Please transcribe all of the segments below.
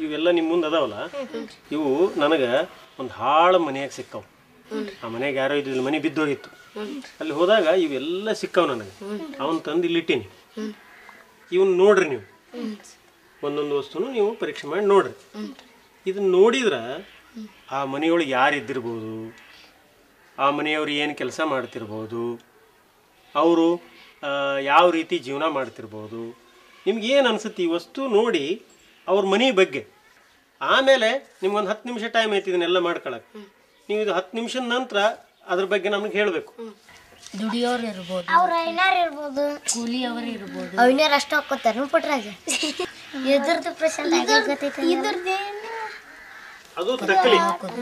ಇವೆಲ್ಲ ನಿಮ್ಮ ಮುಂದೆ ಅದಾವಲ್ಲ ಇವು ನನಗೆ ಒಂದು ಹಾಳು ಮನೆಯಾಗ ಸಿಕ್ಕವು ಆ ಮನೆಯಾಗ ಯಾರೋ ಇದ್ದಿಲ್ಲ ಮನೆ ಬಿದ್ದೋಗಿತ್ತು ಅಲ್ಲಿ ಹೋದಾಗ ಇವೆಲ್ಲ ಸಿಕ್ಕವು ನನಗೆ ಅವನ್ ತಂದು ಇಲ್ಲಿಟ್ಟೀನಿ ಇವನ್ ನೋಡ್ರಿ ನೀವು ಒಂದೊಂದು ವಸ್ತುನು ನೀವು ಪರೀಕ್ಷೆ ಮಾಡಿ ನೋಡ್ರಿ ಇದನ್ನ ನೋಡಿದ್ರೆ ಆ ಮನೆಯೊಳಗೆ ಯಾರು ಇದ್ದಿರ್ಬೋದು ಆ ಮನೆಯವರು ಏನು ಕೆಲಸ ಮಾಡ್ತಿರ್ಬೋದು ಅವರು ಯಾವ ರೀತಿ ಜೀವನ ಮಾಡ್ತಿರ್ಬೋದು ನಿಮ್ಗೆ ಏನು ಅನ್ಸುತ್ತೆ ಈ ವಸ್ತು ನೋಡಿ ಅವ್ರ ಮನೆ ಬಗ್ಗೆ ಆಮೇಲೆ ನಿಮ್ಗೊಂದು ಹತ್ತು ನಿಮಿಷ ಟೈಮ್ ಐತಿ ಇದನ್ನೆಲ್ಲ ಮಾಡ್ಕೊಳಕ್ಕೆ ನೀವು ಇದು ಹತ್ತು ನಿಮಿಷದ ನಂತರ ಅದ್ರ ಬಗ್ಗೆ ನಮ್ಗೆ ಹೇಳಬೇಕು ದುಡಿಯೋರು ಇರ್ಬೋದು ಅವ್ರ ಐನಾರ್ ಇರ್ಬೋದು ಕೂಲಿಯವರು ಇರ್ಬೋದು ಅವಿನಾರ್ ಅಷ್ಟು ಹಾಕೋತಾರ ಪುಟ್ರಾಜ ಇದ್ರದ್ದು ಪ್ರಶಾಂತ್ ಆಗೈತೆ ಇದ್ರದ್ದೇನು ಅದು ತಕ್ಕಲಿ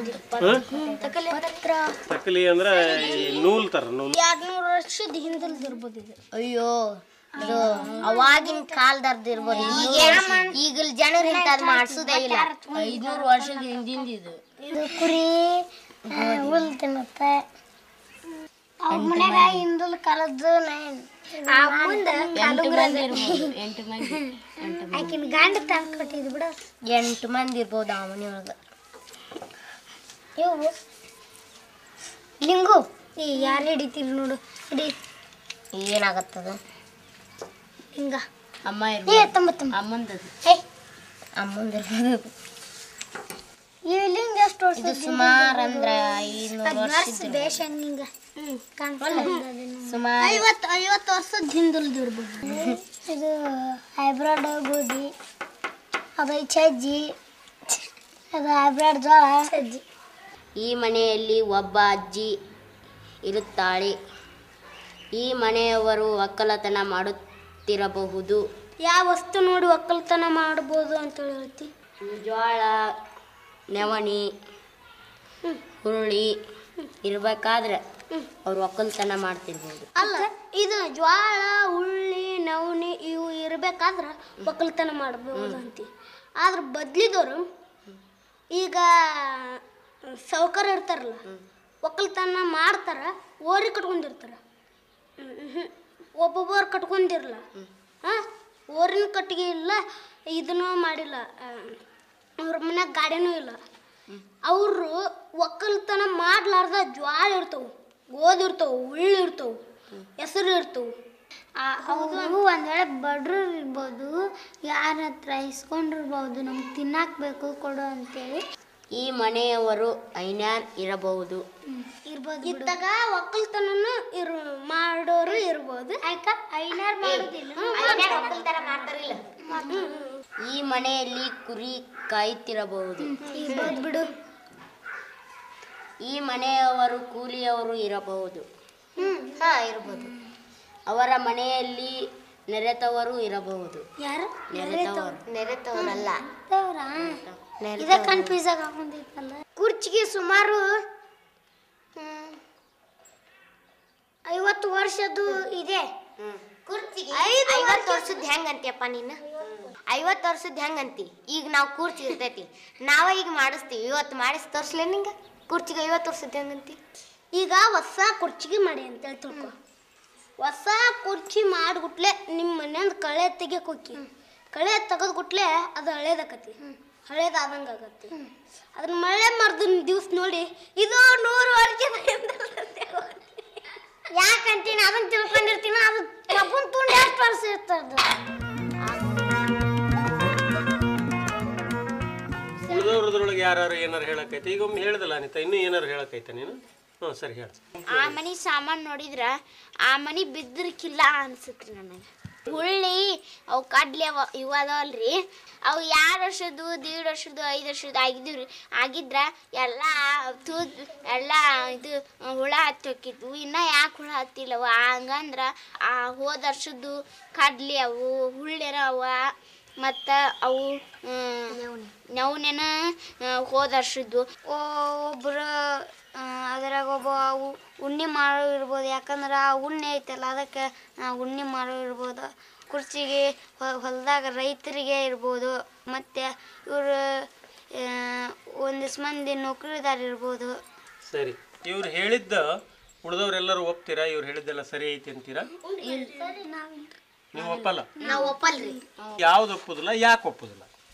ಪತ್ರ ತಕ್ಕಲಿ ಅಂದ್ರೆ ಈ ನೂಲ್ ತರ ನೂಲ್ ಎರಡ್ನೂರು ವರ್ಷದ ಹಿಂದಲ್ದು ಇರ್ಬೋದು ಇದು ಅಯ್ಯೋ ಇದು ಅವಾಗಿನ ಕಾಲದರ್ದು ಇರ್ಬೋದು ಈಗ ಈಗಲ್ ಜನರು ಇಂಥದ್ದು ಮಾಡ್ಸೋದೇ ಇಲ್ಲ ಐದ್ನೂರು ವರ್ಷದ ಹಿಂದಿಂದ ಇದು ಇದು ಕುರಿ ಹುಲ್ ತಿನ್ನುತ್ತೆ ಅವ್ರ ಮನ್ಯಾಗ ಹಿಂದಲ್ ಕಾಲದ್ದು ನೈನ್ ಮುಂದೆ ಎಂಟು ಮಂದಿ ಇರ್ಬೋದು ಎಂಟು ಮಂದಿ ಎಂಟು ಮಂದಿ ಆಕಿನ ಗಂಡ ತಂದು ಕೊಟ್ಟಿದ್ ಬಿಡ ಎಂಟು ಮಂದಿ ಇರ್ಬೋದು ಆ ಮನೆಯೊಳಗೆ ಇವು ಲಿಂಗು ಈ ಯಾರು ಹಿಡಿತೀರಿ ನೋಡು ಹಿಡಿ ಏನಾಗತ್ತದ ಹಿಂಗ ಅಮ್ಮ ಏ ಇರ್ಬೋದು ತಂಬತ್ತಮ್ಮ ಅಮ್ಮಂದದು ಹೇ ಅಮ್ಮಂದಿರ್ಬೋದು ಈ ಲಿಂಗ ಎಷ್ಟು ವರ್ಷ ಇದು ಸುಮಾರು ಅಂದ್ರೆ ಐನೂರು ವರ್ಷ ಬೇಷ ನಿಂಗ ಸುಮಾರು ಐವತ್ತು ಐವತ್ತು ವರ್ಷದ ಹಿಂದಲ್ದು ಇರ್ಬೋದು ಇದು ಹೈಬ್ರಿಡ್ ಗೋಧಿ ಅದು ಸಜ್ಜಿ ಅದು ಹೈಬ್ರಿಡ್ ಜೋಳ ಸಜ್ಜಿ ಈ ಮನೆಯಲ್ಲಿ ಒಬ್ಬ ಅಜ್ಜಿ ಇರುತ್ತಾಳೆ ಈ ಮನೆಯವರು ಒಕ್ಕಲತನ ಮಾಡುತ್ತಿರಬಹುದು ಯಾವ ವಸ್ತು ನೋಡಿ ಒಕ್ಕಲ್ತನ ಮಾಡ್ಬೋದು ಅಂತ ಹೇಳ್ತಿ ಜೋಳ ನವಣಿ ಹುರುಳಿ ಇರಬೇಕಾದ್ರೆ ಅವ್ರು ಒಕ್ಕಲ್ತನ ಮಾಡ್ತಿರ್ಬೋದು ಅಲ್ಲ ಇದು ಜ್ವಾಳ ಉಳ್ಳಿ ನವಣಿ ಇವು ಇರ್ಬೇಕಾದ್ರೆ ಒಕ್ಕಲ್ತನ ಮಾಡ್ಬೋದು ಅಂತಿ ಆದ್ರೆ ಬದ್ಲಿದವರು ಈಗ ಸೌಕರ್ಯ ಇರ್ತಾರಲ್ಲ ಒಕ್ಕಲ್ತನ ಮಾಡ್ತಾರ ಓರಿ ಕಟ್ಕೊಂಡಿರ್ತಾರ ಒಬ್ಬೊಬ್ಬರು ಕಟ್ಕೊಂಡಿರಲ್ಲ ಹಾಂ ಓರಿನ ಕಟ್ಟಿಗೆ ಇಲ್ಲ ಇದನ್ನೂ ಮಾಡಿಲ್ಲ ಅವ್ರ ಮನ್ಯಾಗ ಗಾಡಿನೂ ಇಲ್ಲ ಅವರು ಒಕ್ಕಲ್ತನ ಮಾಡ್ಲಾರ್ದ ಜ್ವಾಳ ಇರ್ತವು ಗೋಧಿ ಇರ್ತವು ಉಳ್ಳಿ ಇರ್ತವು ಹೆಸರು ಇರ್ತವು ಹೌದು ಒಂದ್ ವೇಳೆ ಬಡ್ರು ಇರ್ಬೋದು ಯಾರ ಹತ್ರ ಇಸ್ಕೊಂಡಿರ್ಬೋದು ನಮ್ಗೆ ತಿನ್ನಾಕ್ ಬೇಕು ಕೊಡು ಅಂತೇಳಿ ಈ ಮನೆಯವರು ಐನ್ಯಾರ್ ಇರಬಹುದು ಇರ್ಬೋದು ಇದ್ದಾಗ ಒಕ್ಕಲ್ತನನು ಇರ್ ಮಾಡೋರು ಇರ್ಬೋದು ಆಯ್ಕ ಐನಾರ್ ಮಾಡೋದಿಲ್ಲ ಈ ಮನೆಯಲ್ಲಿ ಕುರಿ ಕಾಯುತ್ತಿರಬಹುದು ಇರ್ಬೋದು ಬಿಡು ಈ ಮನೆಯವರು ಕೂಲಿಯವರು ಇರಬಹುದು ಹ್ಮ್ ಹಾ ಇರ್ಬೋದು ಅವರ ಮನೆಯಲ್ಲಿ ನೆರೆತವರು ಇರಬಹುದು ಯಾರು ನೆರೆತವರು ನೆರೆತವರಲ್ಲ ಇದೇ ಕನ್ಫ್ಯೂಸ್ ಆಗೊಂಡಿತ್ತಲ್ಲ ಕುರ್ಚಿಗೆ ಸುಮಾರು ಹ್ಮ್, ಐವತ್ತು ವರ್ಷದ್ದು ಇದೆ ಕುರ್ಚಿಗೆ ಐವತ್ತು ವರ್ಷದ ಹೆಂಗ್ ಅಂತೀಯಪ್ಪ ನೀನು ಐವತ್ತು ವರ್ಷದ ಹೆಂಗ್ ಅಂತಿ ಈಗ ನಾವು ಕುರ್ಚಿ ಇರ್ತೈತಿ ನಾವ ಈಗ ಮಾಡಿಸ್ತೀವಿ ಇವತ್ತು ಮಾಡಿಸಿ ತೋರ್ಸ್ಲೇ ನಿಂಗ ಕುರ್ಚಿಗೆ ಐವತ್ತು ವರ್ಷದ ಹೆಂಗ್ ಅಂತಿ ಈಗ ಹೊಸ ಕುರ್ಚಿಗೆ ಮಾಡಿ ಅಂತೇಳಿ ತಿಳ್ಕೊ ಹೊಸ ಕುರ್ಚಿ ಮಾಡಿಬಿಟ್ಲೆ ನಿಮ್ಮ ಮನೆಯಿಂದ ಕಳೆ ತೆಗಿಯಕ್ಕೆ ಹೋಗಿ ಕಳೆ ತೆಗೆದ್ಬಿಟ್ಲೆ ಅದು ಹಳೇದಾಕತಿ ಹಳೇದಾದಂಗೆ ಆಗತ್ತೆ ಅದನ್ನ ಮಳೆ ಮರ್ದ ದಿವ್ಸ ನೋಡಿ ಇದು ನೂರು ವರ್ಷದ ಯಾಕಂತೀನಿ ಅದನ್ನ ತಿಳ್ಕೊಂಡಿರ್ತೀನಿ ಅದು ಕಬ್ಬನ್ ತುಂಡು ಎಷ್ಟು ವರ್ಷ ಇರ್ತದ ಉಳಿದವ್ರದ್ರೊಳಗೆ ಯಾರು ಏನಾರು ಹೇಳಕೈತೆ ಈಗ ಒಮ್ಮೆ ಹೇಳ್ದಲ್ಲ ಅನಿತಾ ಇನ್ನೂ ಏನಾರು ಹೇಳಕೈತೆ ನೀನು ಹ್ಞೂ ಸರಿ ಹೇಳು ಆ ಮನಿ ಸಾಮಾನು ನೋಡಿದ್ರ ಆ ಮನಿ ಬಿದ್ದಿರ್ಕಿಲ್ಲ ಅನ್ಸತ್ರಿ ನನಗೆ ಹುಳ್ಳಿ ಅವು ಕಡ್ಲಿ ಅವ ಇವು ಅದಾವಲ್ರಿ ಅವು ಎರಡು ವರ್ಷದ್ದು ದೀಡ್ ವರ್ಷದ್ದು ಐದು ವರ್ಷದ್ದು ಆಗಿದ್ವಿ ಆಗಿದ್ರ ಎಲ್ಲ ತೂದ್ ಎಲ್ಲ ಇದು ಹುಳ ಹತ್ತಿ ಹೋಗಿದ್ವು ಇನ್ನ ಯಾಕೆ ಹುಳ ಹತ್ತಿಲ್ಲವ ಹಂಗಂದ್ರ ಆ ಹೋದ ವರ್ಷದ್ದು ಕಡ್ಲಿ ಅವು ಹುಳ್ಳೆನ ಅವ ಮತ್ತು ಅವು ನವನೆನ ಹೋದ ವರ್ಷದ್ದು ಒಬ್ರು ಅದ್ರಾಗ ಒಬ್ಬ ಅವು ಉಣ್ಣಿ ಮಾಡೋ ಇರ್ಬೋದು ಯಾಕಂದ್ರೆ ಆ ಉಣ್ಣೆ ಐತಲ್ಲ ಅದಕ್ಕೆ ಉಣ್ಣಿ ಮಾಡೋ ಇರ್ಬೋದು ಕುರ್ಚಿಗೆ ಹೊಲದಾಗ ರೈತರಿಗೆ ಇರ್ಬೋದು ಮತ್ತು ಇವರು ಒಂದಿಷ್ಟು ಮಂದಿ ನೌಕರಿದಾರ ಇರ್ಬೋದು ಸರಿ ಇವ್ರು ಹೇಳಿದ್ದ ಉಳಿದವ್ರೆಲ್ಲರೂ ಒಪ್ತೀರಾ ಇವ್ರು ಹೇಳಿದ್ದೆಲ್ಲ ಸರಿ ಐತಿ ಅಂತೀರಾ ನೀವು ಒಪ್ಪಲ್ಲ ನಾವು ಒಪ್ಪಲ್ರಿ ಯಾವ್ದು ಒಪ್ಪುದಿಲ್ಲ ಯಾಕೆ ಒಪ್ಪುದಿಲ್ಲ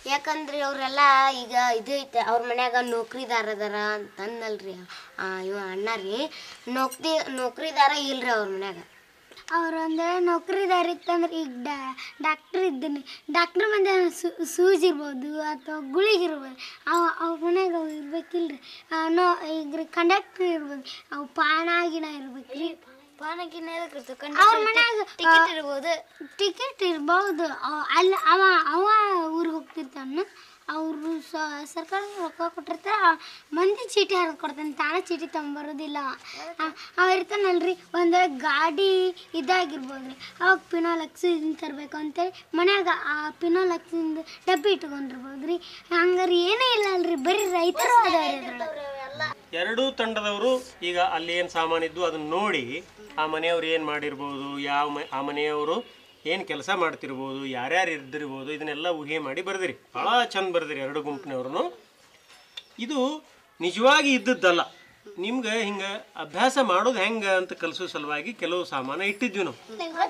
ಯಾಕಂದ್ರೆ ಅವರೆಲ್ಲ ಈಗ ಇದು ಐತೆ ಅವ್ರ ಮನ್ಯಾಗ ನೌಕರಿದಾರ ಅದಾರ ಅಂತ ಅಂದಲ್ರಿ ಆ, ಇವ ಅಣ್ಣ ರೀ ನೌಕರಿ ನೌಕರಿದಾರ ಇಲ್ರಿ ಅವ್ರ ಮನ್ಯಾಗ ಅವ್ರು ಅಂದ್ರೆ ನೌಕರಿದಾರ ಇತ್ತಂದ್ರೆ ಈಗ ಡಾ ಡಾಕ್ಟ್ರ್ ಇದ್ದೀನಿ ಡಾಕ್ಟ್ರ್ ಮಂದಿ ಸೂಜಿ ಇರ್ಬೋದು ಅಥವಾ ಗುಳಿಗೆ ಇರ್ಬೋದು ಅವ ಅವ್ರ ಮನ್ಯಾಗ ಅವು ಇರ್ಬೇಕಿಲ್ರಿ ಆ, ನೋ ಈಗ ರೀ ಕಂಡಕ್ಟ್ರ್ ಇರ್ಬೋದು ಅವು ಪಾನ ಗಿನ ಇರ್ಬೇಕ್ರಿ ಪಾನ ಗಿನ್ನ ಅವ್ರ ಮನ್ಯಾಗ ಟಿಕೆಟ್ ಇರ್ಬೋದು ಟಿಕೆಟ್ ಇರ್ಬೋದು ಅವ- ಅಲ್ಲಿ ಅವ ಅವ ಊರಿಗೆ ಹೋಗ್ತಿರ್ತಾನ ಅವರು ಸರ್ಕಾರ ರೊಕ್ಕ ಕೊಟ್ಟಿರ್ತಾರೆ ಆ ಮಂದಿ ಚೀಟಿ ಹರಿದು ಕೊಡ್ತಾನೆ ತಾನೇ ಚೀಟಿ ತೊಗೊಂಬರೋದಿಲ್ಲ ಅವ. ಅವ ಇರ್ತಾನಲ್ರಿ ಒಂದು ಗಾಡಿ ಇದಾಗಿರ್ಬೋದು ರೀ ಅವಾಗ ಪಿನೋಲಕ್ಸ್ ಇದನ್ನ ತರಬೇಕು ಅಂತೇಳಿ ಮನ್ಯಾಗ ಆ ಪಿನೋಲಕ್ಸಿಂದ ಡಬ್ಬಿ ಇಟ್ಕೊಂಡಿರ್ಬೋದು ರೀ ಹಂಗಾರೆ ಏನೇ ಇಲ್ಲ ಅಲ್ರಿ ಬರೀ ರೈತರು ಅದಾವ್ರಿ ಅದ್ರೊಳಗೆ ಎರಡೂ ತಂಡದವರು ಈಗ ಅಲ್ಲಿ ಏನು ಸಾಮಾನಿದ್ದು ಅದನ್ನ ನೋಡಿ ಆ ಮನೆಯವ್ರು ಏನು ಮಾಡಿರ್ಬೋದು ಯಾವ ಮ ಆ ಮನೆಯವರು ಏನು ಕೆಲಸ ಮಾಡ್ತಿರ್ಬೋದು ಯಾರ್ಯಾರು ಇದ್ದಿರ್ಬೋದು ಇದನ್ನೆಲ್ಲ ಊಹೆ ಮಾಡಿ ಬರ್ದಿರಿ ಭಾಳ ಚಂದ ಬರ್ದಿರಿ ಎರಡು ಗುಂಪಿನವ್ರು ಇದು ನಿಜವಾಗಿ ಇದ್ದದ್ದಲ್ಲ ನಿಮ್ಗೆ ಹಿಂಗೆ ಅಭ್ಯಾಸ ಮಾಡೋದು ಹೆಂಗೆ ಅಂತ ಕಲಿಸೋ ಸಲುವಾಗಿ ಕೆಲವು ಸಾಮಾನು ಇಟ್ಟಿದ್ವಿ ನಾವು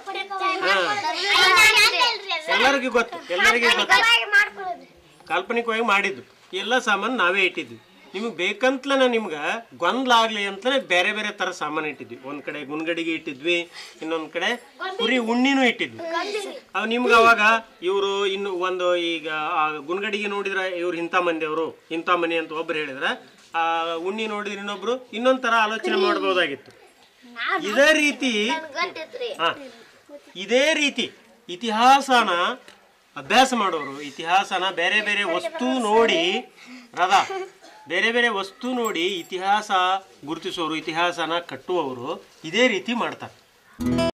ಎಲ್ಲರಿಗೂ ಗೊತ್ತು ಎಲ್ಲರಿಗೂ ಗೊತ್ತು ಕಾಲ್ಪನಿಕವಾಗಿ ಮಾಡಿದ್ದು ಎಲ್ಲ ಸಾಮಾನು ನಾವೇ ಇಟ್ಟಿದ್ವಿ ನಿಮಗೆ ಬೇಕಂತಲೇ ನಿಮ್ಗೆ ಗೊಂದಲ ಆಗಲಿ ಅಂತಲೇ ಬೇರೆ ಬೇರೆ ಥರ ಸಾಮಾನು ಇಟ್ಟಿದ್ವಿ ಒಂದು ಕಡೆ ಗುನ್ಗಡಿಗೆ ಇಟ್ಟಿದ್ವಿ ಇನ್ನೊಂದು ಕಡೆ ಕುರಿ ಉಣ್ಣಿನೂ ಇಟ್ಟಿದ್ವಿ ಅವು ನಿಮ್ಗೆ ಅವಾಗ ಇವರು ಇನ್ನು ಒಂದು ಈಗ ಆ ಗುನ್ಗಡಿಗೆ ನೋಡಿದ್ರೆ ಇವ್ರು ಇಂಥ ಮಂದಿಯವರು ಇಂಥ ಮನೆ ಅಂತ ಒಬ್ರು ಹೇಳಿದ್ರೆ ಆ ಉಣ್ಣಿ ನೋಡಿದ್ರೆ ಇನ್ನೊಬ್ರು ಇನ್ನೊಂದು ಥರ ಆಲೋಚನೆ ಮಾಡ್ಬೋದಾಗಿತ್ತು ಇದೇ ರೀತಿ ಹಾ ಇದೇ ರೀತಿ ಇತಿಹಾಸನ ಅಭ್ಯಾಸ ಮಾಡೋರು ಇತಿಹಾಸನ ಬೇರೆ ಬೇರೆ ವಸ್ತು ನೋಡಿ ರದಾ ಬೇರೆ ಬೇರೆ ವಸ್ತು ನೋಡಿ ಇತಿಹಾಸ ಗುರುತಿಸೋರು ಇತಿಹಾಸನ ಕಟ್ಟುವವರು ಇದೇ ರೀತಿ ಮಾಡ್ತಾರೆ